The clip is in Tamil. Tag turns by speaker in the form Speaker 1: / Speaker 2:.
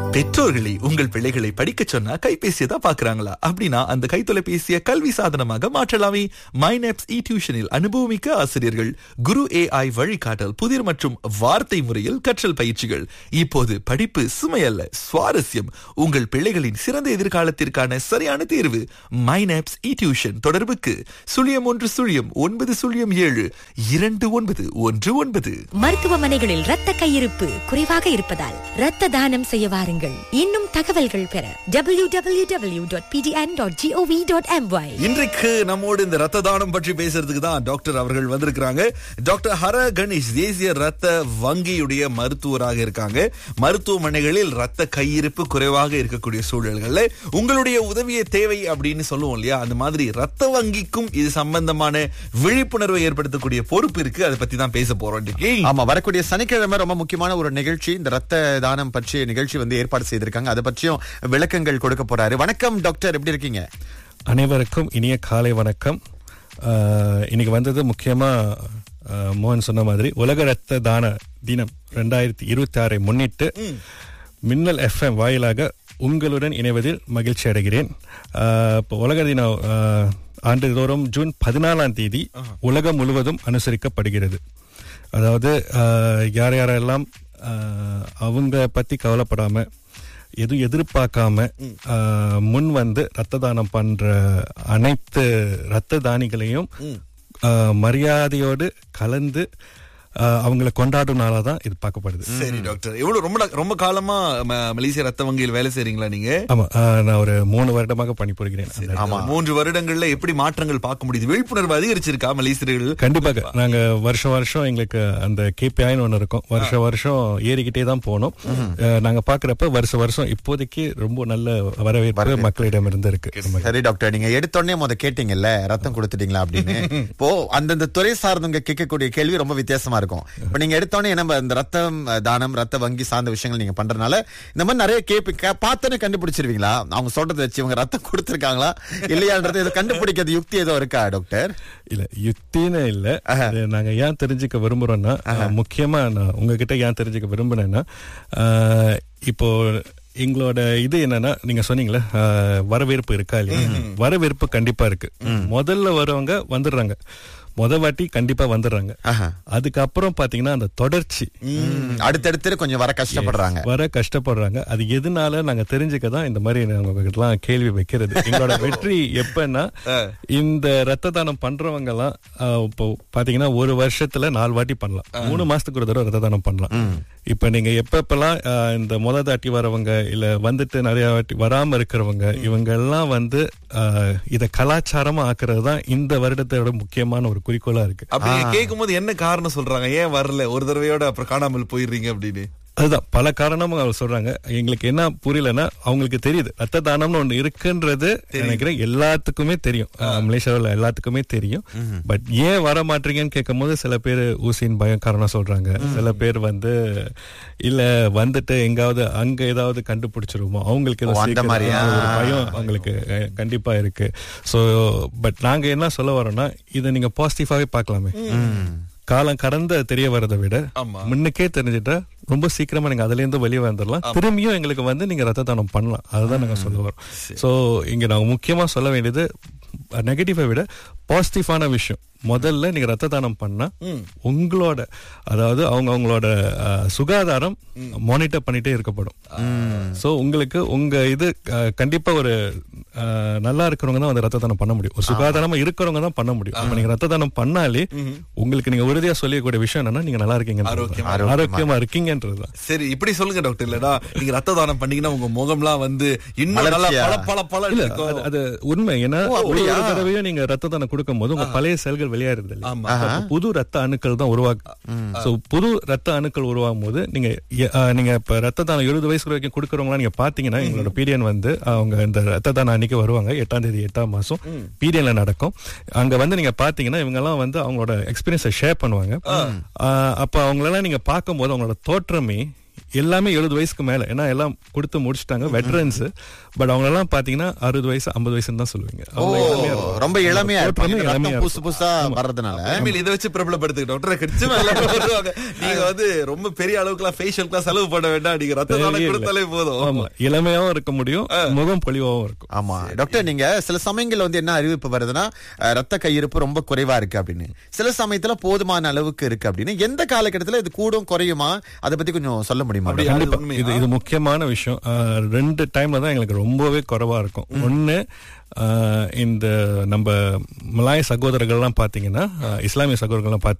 Speaker 1: பெற்றோர்களை உங்கள் பிள்ளைகளை படிக்க சொன்னா கைபேசியை தான் பாக்குறாங்களா அப்படின்னா அந்த கைத்தொலைபேசியை கல்வி சாதனமாக மாற்றலாமே மைனப்ஸ் இ டியூஷனில் அனுபவமிக்க ஆசிரியர்கள் குரு ஏஐ வழிகாட்டல் புதிர் மற்றும் வார்த்தை முறையில் கற்றல் பயிற்சிகள் இப்போது படிப்பு சுமையல்ல சுவாரஸ்யம் உங்கள் பிள்ளைகளின் சிறந்த எதிர்காலத்திற்கான சரியான தேர்வு மைனப்ஸ் இ டியூஷன் தொடர்புக்கு சுழியம் ஒன்று சுழியம் ஒன்பது சுழியம் ஏழு இரண்டு ஒன்பது ஒன்று ஒன்பது
Speaker 2: மருத்துவமனைகளில் இரத்த கையிருப்பு குறைவாக இருப்பதால் இரத்த தானம் செய்ய வாருங்கள் இன்னும் தகவல்கள் பெற W W W dot PDN dot GOV dot MY
Speaker 1: இன்றைக்கு நம்மோடு இந்த ரத்த தானம் பற்றி பேசுறதுக்கு தான் டாக்டர் அவர்கள் வந்திருக்கிறாங்க டாக்டர் ஹர கணேஷ் தேசிய ரத்த வங்கியுடைய மருத்துவராக இருக்காங்க மருத்துவமனைகளில் ரத்த கையிருப்பு குறைவாக இருக்கக்கூடிய சூழல்கள்ல உங்களுடைய உதவியை தேவை அப்படின்னு சொல்லுவோம் இல்லையா அந்த மாதிரி ரத்த வங்கிக்கும் இது சம்பந்தமான விழிப்புணர்வை ஏற்படுத்தக்கூடிய பொறுப்பு இருக்கு அதை பத்தி தான் பேச போறோம் இன்னைக்கு
Speaker 3: ஆமா வரக்கூடிய சனிக்கிழமை ரொம்ப முக்கியமான ஒரு நிகழ்ச்சி இந்த ரத்த தானம் பற்றிய நிகழ்ச்சி வந்து ஏற்பாடு செய்திருக்காங்க அதை பற்றியும் விளக்கங்கள் கொடுக்க போறாரு வணக்கம் டாக்டர் எப்படி இருக்கீங்க
Speaker 4: அனைவருக்கும் இனிய காலை வணக்கம் ஆஹ் இன்னைக்கு வந்தது முக்கியமா ஆஹ் மோகன் சொன்ன மாதிரி உலக ரத்த தான தினம் ரெண்டாயிரத்தி இருபத்தி ஆறை முன்னிட்டு மின்னல் எஃப்எம் வாயிலாக உங்களுடன் இணைவதில் மகிழ்ச்சி அடைகிறேன் ஆஹ் இப்போ உலக தினம் ஆஹ் ஆண்டுதோறும் ஜூன் பதினாலாம் தேதி உலகம் முழுவதும் அனுசரிக்கப்படுகிறது அதாவது ஆஹ் யார் யாரெல்லாம் ஆஹ் அவங்க பத்தி கவலைப்படாம எதுவும் எதிர்பார்க்காம ஆஹ் முன் வந்து ரத்த தானம் பண்ற அனைத்து ரத்த தானிகளையும் ஆஹ் மரியாதையோடு கலந்து ஆஹ் அவங்கள கொண்டாடும் நாளா தான் இது பார்க்கப்படுது
Speaker 1: சரி டாக்டர் எவ்வளவு ரொம்ப ரொம்ப காலமா ம- மலேசிய ரத்த வங்கியில் வேலை செய்றீங்களா நீங்க
Speaker 4: ஆமா ஆஹ் நான் ஒரு மூணு வருடமாக பணிபுரிகிறேன் அந்த
Speaker 3: ஆமா.
Speaker 1: மூன்று வருடங்கள்ல எப்படி மாற்றங்கள் பார்க்க முடியுது விழிப்புணர்வு அதிகரிச்சிருக்கா மலேசியர்கள்
Speaker 4: கண்டிப்பாக நாங்க வருஷம் வருஷம் எங்களுக்கு அந்த கேபிஐன்னு ஒண்ணு இருக்கும் வருஷம் வருஷம் ஏறிக்கிட்டே தான் போனோம் அஹ் நாங்க பாக்குறப்ப வருஷம் வருஷம் இப்போதைக்கு ரொம்ப நல்ல வரவேற்பு மக்களிடம் இருந்து இருக்கு நம்ம
Speaker 3: சரி டாக்டர் நீங்க எடுத்தோடனே முத கேட்டீங்கல்ல ரத்தம் கொடுத்துட்டீங்களா அப்படின்னு இப்போ அந்தந்த துறை சார்ந்தவங்க கேட்கக்கூடிய கேள்வி ரொம்ப வித்தியாசமா இருக்கும் இப்ப நீங்க எடுத்தோடனே நம்ம இந்த ரத்தம் அஹ், தானம் ரத்த வங்கி சார்ந்த விஷயங்கள் நீங்க பண்றதுனால இந்த மாதிரி நிறைய கேப்பி பார்த்தோன்னே கண்டுபிடிச்சிருவீங்களா அவங்க சொல்றதை வச்சு இவங்க ரத்தம் கொடுத்திருக்காங்களா இல்லையான்றது இதை கண்டுபிடிக்கிறது யுக்தி ஏதோ இருக்கா டாக்டர்
Speaker 4: இல்ல யுக்தின்னு இல்ல இது நாங்க ஏன் தெரிஞ்சுக்க விரும்புறோம்னா அஹ், முக்கியமா நான் உங்ககிட்ட ஏன் தெரிஞ்சுக்க விரும்புனேன்னா அஹ், இப்போ எங்களோட இது என்னன்னா நீங்க சொன்னீங்களே அஹ், வரவேற்பு இருக்கா இல்லையா வரவேற்பு கண்டிப்பா இருக்கு முதல்ல வரவங்க வந்துடுறாங்க முத வாட்டி கண்டிப்பா வந்துடுறாங்க
Speaker 3: ஆஹா.
Speaker 4: அதுக்கப்புறம் பாத்தீங்கன்னா அந்த தொடர்ச்சி
Speaker 3: ம், அடுத்தடுத்து கொஞ்சம் வர கஷ்டப்படுறாங்க
Speaker 4: வர கஷ்டப்படுறாங்க அது எதனால நாங்க தெரிஞ்சுக்க தான் இந்த மாதிரி நாங்க உங்ககிட்டலாம் கேள்வி வைக்கிறது எங்களோட வெற்றி எப்பன்னா இந்த ரத்த தானம் பண்றவங்க எல்லாம் ஆஹ், இப்போ பாத்தீங்கன்னா ஒரு வருஷத்துல நாலு வாட்டி பண்ணலாம் மூணு மாசத்துக்கு ஒரு தடவை ரத்த தானம் பண்ணலாம் இப்ப நீங்க எப்ப எப்பெல்லாம் ஆஹ், இந்த முத தாட்டி வரவங்க இல்ல வந்துட்டு நிறைய வாட்டி வராம இருக்கிறவங்க இவங்க எல்லாம் வந்து ஆஹ், இத கலாச்சாரமா ஆக்குறது தான் இந்த வருடத்தோட முக்கியமான ஒரு குறிக்கோளா இருக்கு
Speaker 1: அப்படி கேட்கும் போது என்ன காரணம் சொல்றாங்க ஏன் வரல ஒரு தடவையோட அப்புறம் காணாமல் போயிடுறீங்க அப்படின்னு
Speaker 4: அதுதான் பல காரணமும் அவங்க சொல்றாங்க எங்களுக்கு என்ன புரியலன்னா அவங்களுக்கு தெரியுது ரத்த தானம்னு ஒண்ணு இருக்குன்றது நினைக்கிறேன் எல்லாத்துக்குமே தெரியும் அஹ் மலேசியாவில் எல்லாத்துக்குமே தெரியும் பட் ஏன் வர மாட்டீங்கன்னு கேட்கும் போது சில பேர் ஊசியின் பயம் காரணம் சொல்றாங்க சில பேர் வந்து இல்ல வந்துட்டு எங்காவது அங்க ஏதாவது கண்டுபிடிச்சிருவோமோ அவங்களுக்கு ஏதோ
Speaker 3: ஓ, அந்த
Speaker 4: சீக்கிரம்
Speaker 3: மாதிரியா?
Speaker 4: ஒரு பயம் அவங்களுக்கு அஹ், கண்டிப்பா இருக்கு சோ பட் நாங்க என்ன சொல்ல வரோம்னா இதை நீங்க பாசிட்டிவாவே பார்க்கலாமே காலம் கடந்த தெரிய வரதை விட
Speaker 1: ஆமா.
Speaker 4: முன்னுக்கே தெரிஞ்சுட்டா ரொம்ப சீக்கிரமா நீங்க அதுல இருந்து வெளியே வந்துடலாம் திரும்பியும் எங்களுக்கு வந்து நீங்க ரத்த தானம் பண்ணலாம் அதுதான் நாங்க சொல்ல வரோம் சோ இங்க நாங்க முக்கியமா சொல்ல வேண்டியது நெகட்டிவை விட பாசிட்டிவான விஷயம் முதல்ல நீங்க ரத்த தானம் பண்ணா உங்களோட அதாவது அவங்க அவங்களோட அஹ், சுகாதாரம் மானிட்டர் பண்ணிட்டே இருக்கப்படும் சோ உங்களுக்கு உங்க இது அஹ், கண்டிப்பா ஒரு அஹ், நல்லா இருக்கிறவங்க தான் வந்து ரத்த தானம் பண்ண முடியும் ஒரு சுகாதாரமா இருக்கிறவங்க தான் பண்ண முடியும் அப்ப நீங்க ரத்த தானம் பண்ணாலே உங்களுக்கு நீங்க உறுதியா சொல்லியக்கூடிய விஷயம் என்னன்னா நீங்க நல்லா இருக்கீங்க
Speaker 1: ஆரோக்கியமா.
Speaker 4: ஆரோக்கியமா இருக்கீங்கன்றதுதான்
Speaker 1: சரி இப்படி சொல்லுங்க டாக்டர் இல்லடா நீங்க ரத்த தானம் பண்ணீங்கன்னா உங்க முகம்லாம் வந்து இன்னும் நல்லா
Speaker 3: மலர்ச்சியா?
Speaker 1: பல பல பல
Speaker 4: இல்ல
Speaker 1: இருக்கும்
Speaker 4: அது- அது உண்மை ஏன்னா ஒரு ஒரு தடவையும் நீங்க ரத்த தானம் கொடுக்கும் போது உங்க பழைய செல்கள் வெளியேறது இல்ல
Speaker 1: ஆமா.
Speaker 4: அப்ப புது ரத்த அணுக்கள் தான் உருவாக்கு சோ புது ரத்த அணுக்கள் உருவாகும் போது நீங்க எ- ஆ, நீங்க இப்ப ரத்த தானம் எழுபது வயசு வரைக்கும் கொடுக்கறவங்களா நீங்க பாத்தீங்கன்னா எங்களோட பீரியன் வந்து அவங்க இந்த ரத்த தானம் அன்னைக்கு வருவாங்க எட்டாம் தேதி எட்டாம் மாசம் பீரியன்ல நடக்கும் அங்க வந்து நீங்க பாத்தீங்கன்னா இவங்க எல்லாம் வந்து அவங்களோட எக்ஸ்பீரியன்ஸை ஷேர் பண்ணுவாங்க ஆ, அப்ப அவங்களெல்லாம் நீங்க பார்க்கும்போது அவங்களோட தோற்றமே எல்லாமே எழுபது வயசுக்கு மேல ஏன்னா எல்லாம் கொடுத்து முடிச்சிட்டாங்க வெட்டரன்ஸ் பட் அவங்க எல்லாம் பாத்தீங்கன்னா அறுபது வயசு ஐம்பது வயசுன்னு தான் சொல்லுவீங்க
Speaker 3: ஓ
Speaker 4: அவங்க இளமையா இருப்பாங்க.
Speaker 3: ரொம்ப இளமையா இருப்பாங்க
Speaker 4: தோற்றமே இளமையா
Speaker 3: ரத்தம் புதுசு புதுசா வர்றதுனால
Speaker 1: இனிமேல் இதை வச்சு பிரபலப்படுத்துக்கிட்டோம் டாக்டரை கடிச்சு மேல வருவாங்க நீங்க வந்து ரொம்ப பெரிய அளவுக்குலாம் ஃபேஷியலுக்குலாம் செலவு பண்ண வேண்டாம் நீங்க ரத்த தானம்
Speaker 4: தேவையே
Speaker 1: கொடுத்தாலே
Speaker 4: இல்ல.
Speaker 1: போதும்
Speaker 4: ஆமா இளமையாவும் இருக்க முடியும் முகம் பொலிவாவும் இருக்கும்
Speaker 3: ஆமா டாக்டர் நீங்க சில சமயங்கள்ல வந்து என்ன அறிவிப்பு வருதுன்னா அஹ், ரத்த கையிருப்பு ரொம்ப குறைவா இருக்கு அப்படின்னு சில சமயத்துல போதுமான அளவுக்கு இருக்கு அப்படின்னு எந்த காலகட்டத்துல இது கூடும் குறையுமா அதை பத்தி கொஞ்சம் சொல்ல முடியுமா
Speaker 1: அப்படியா?
Speaker 3: டாக்டர்?
Speaker 1: அது
Speaker 4: கண்டிப்பா
Speaker 1: உண்மையா?
Speaker 4: இது இது முக்கியமான விஷயம் அஹ், ரெண்டு டைம்ல தான் எங்களுக்கு ரொம்பவே குறைவா இருக்கும் ஒன்னு அஹ், இந்த நம்ம மலாய சகோதரர்கள்லாம் பாத்தீங்கன்னா அஹ், இஸ்லாமிய சகோதரர்கள்லாம் பாத்தீங்கன்னா